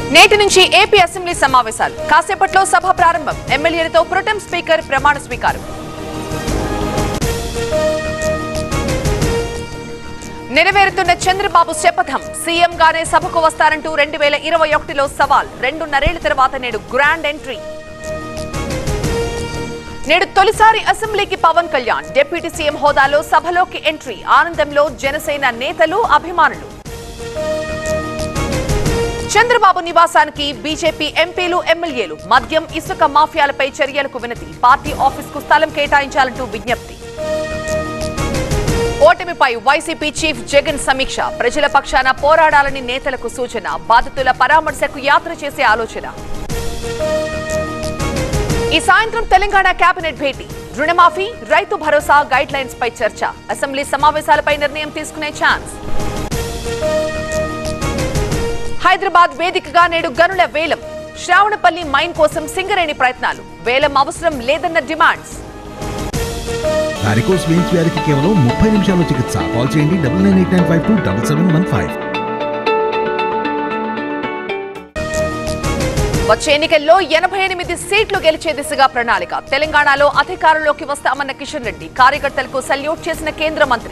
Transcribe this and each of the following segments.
నేటి నుంచి AP assembly సమావేశాలు కాసేపట్లో సభ ప్రారంభం ఎమ్మెల్యేలతో ప్రొటెం స్పీకర్ ప్రమాణ స్వీకారం నెరవేరుతున్న చంద్రబాబు శపథం సీఎం గానే సభకు వస్తారంటూ రెండు వేల ఇరవై ఒకటిలో సవాల్ రెండున్నరేళ్ల తర్వాత నేడు గ్రాండ్ ఎంట్రీ నేడు తొలిసారి అసెంబ్లీకి పవన్ కళ్యాణ్ డిప్యూటీ సీఎం హోదాలో సభలోకి ఎంట్రీ ఆనందంలో జనసేన నేతలు అభిమానులు చంద్రబాబు నివాసానికి బీజేపీ ఎంపీలు ఎమ్మెల్యేలు మద్యం ఇసుక మాఫియాలపై చర్యలకు వినతి పార్టీ ఆఫీస్ కు స్థలం కేటాయించాలంటూ విజ్ఞప్తి ఓటమిపై వైసీపీ చీఫ్ జగన్ సమీక్ష ప్రజల పక్షాన పోరాడాలని నేతలకు సూచన బాధితుల పరామర్శకు యాత్ర చేసే ఆలోచన ఈ సాయంత్రం తెలంగాణ కేబినెట్ భేటీ రుణమాఫీ రైతు భరోసా గైడ్ లైన్స్ పై చర్చ అసెంబ్లీ సమావేశాలపై నిర్ణయం తీసుకునే ఛాన్స్ హైదరాబాద్ వేదికగా నేడు గనుల వేలం శ్రావణపల్లి మైన్ కోసం సింగరేణి ప్రయత్నాలు వేలం అవసరం లేదన్న డిమాండ్స్ వారికోస్ వెయిన్స్ వ్యాధికి కేవలం ముప్పై నిమిషాల్లో చికిత్స కాల్ చేయండి double nine eight nine five two double seven one five వచ్చే ఎన్నికల్లో ఎనభై ఎనిమిది సీట్లు గెలిచే దిశగా ప్రణాళిక తెలంగాణలో అధికారంలోకి వస్తామన్న కిషన్ రెడ్డి కార్యకర్తలకు సల్యూట్ చేసిన కేంద్ర మంత్రి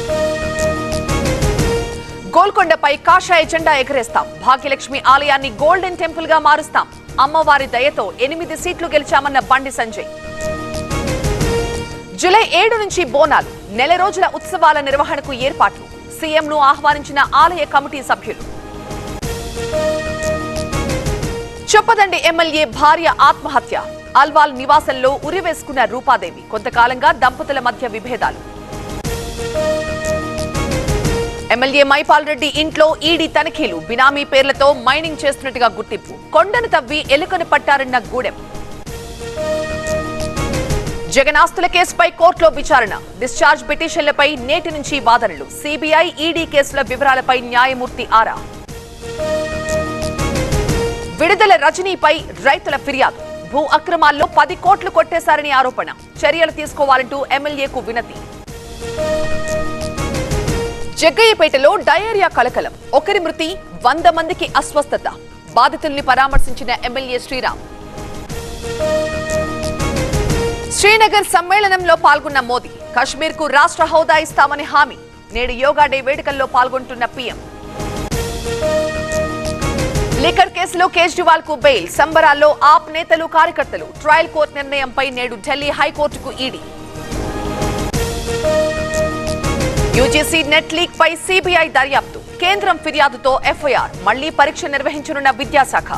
గోల్కొండపై కాషాయ జెండా ఎగరేస్తాం భాగ్యలక్ష్మి ఆలయాన్ని గోల్డెన్ టెంపుల్ గా మారుస్తాం అమ్మవారి దయతో ఎనిమిది సీట్లు గెలిచామన్న బండి సంజయ్ జూలై ఏడు నుంచి బోనాలు నెల రోజుల ఉత్సవాల నిర్వహణకు ఏర్పాట్లు సీఎంను ఆహ్వానించిన ఆలయ కమిటీ సభ్యులు చొప్పదండి ఎమ్మెల్యే భార్య ఆత్మహత్య అల్వాల్ నివాసంలో ఉరివేసుకున్న రూపాదేవి కొంతకాలంగా దంపతుల మధ్య విభేదాలు ఎమ్మెల్యే మైపాల్ రెడ్డి ఇంట్లో ఈడీ తనిఖీలు బినామీ పేర్లతో మైనింగ్ చేస్తున్నట్టుగా గుర్తింపు కొండను తవ్వి ఎలుకను పట్టారన్న గూడెం జగన్ ఆస్తుల కేసుపై కోర్టులో విచారణ డిశ్చార్జ్ పిటిషన్లపై నేటి నుంచి వాదనలు సిబిఐ ఈడీ కేసుల వివరాలపై న్యాయమూర్తి ఆరా విడుదల రజనీపై రైతుల ఫిర్యాదు భూ అక్రమాల్లో పది కోట్లు కొట్టేశారని ఆరోపణ చర్యలు తీసుకోవాలంటూ ఎమ్మెల్యేకు వినతి జగ్గయ్యపేటలో డయేరియా కలకలం ఒకరి మృతి వంద మందికి అస్వస్థత బాధితుల్ని పరామర్శించిన ఎమ్మెల్యే శ్రీరామ్ శ్రీనగర్ సమ్మేళనంలో పాల్గొన్న మోదీ కశ్మీర్ కు రాష్ట్ర హోదా ఇస్తామని హామీ నేడు యోగా డే వేడుకల్లో పాల్గొంటున్న పీఎం లిక్కర్ కేసులో కేజ్రీవాల్ కు బెయిల్ సంబరాల్లో ఆప్ నేతలు కార్యకర్తలు ట్రయల్ కోర్టు నిర్ణయంపై నేడు ఢిల్లీ హైకోర్టుకు ఈడీ యూజీసీ నెట్ లీక్ పై సిబిఐ దర్యాప్తు కేంద్రం ఫిర్యాదుతో ఎఫ్ఐఆర్ మళ్లీ పరీక్ష నిర్వహించనున్న విద్యాశాఖ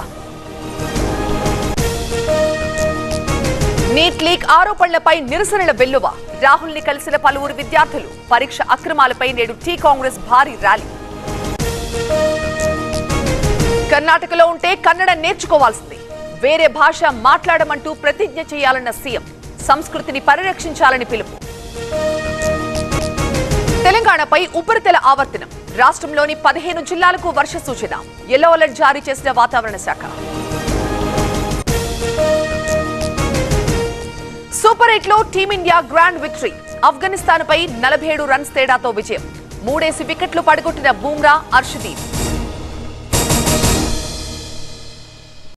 నీట్ లీక్ ఆరోపణలపై నిరసనల వెల్లువ రాహుల్ ని కలిసిన పలువురు విద్యార్థులు పరీక్ష అక్రమాలపై నేడు టీ కాంగ్రెస్ భారీ ర్యాలీ కర్ణాటకలో ఉంటే కన్నడ నేర్చుకోవాల్సింది వేరే భాష మాట్లాడమంటూ ప్రతిజ్ఞ చేయాలన్న సీఎం సంస్కృతిని పరిరక్షించాలని పిలుపు తెలంగాణపై ఉపరితల ఆవర్తనం రాష్ట్రంలోని పదిహేను జిల్లాలకు వర్ష సూచన ఎల్లో అలర్ట్ జారీ చేసిన వాతావరణ శాఖ సూపర్ ఎయిట్ లో టీమిండియా గ్రాండ్ విక్టరీ ఆఫ్ఘనిస్తాన్ పై నలభై ఏడు రన్స్ తేడాతో విజయం మూడేసి వికెట్లు పడగొట్టిన బూమ్రా అర్షదీప్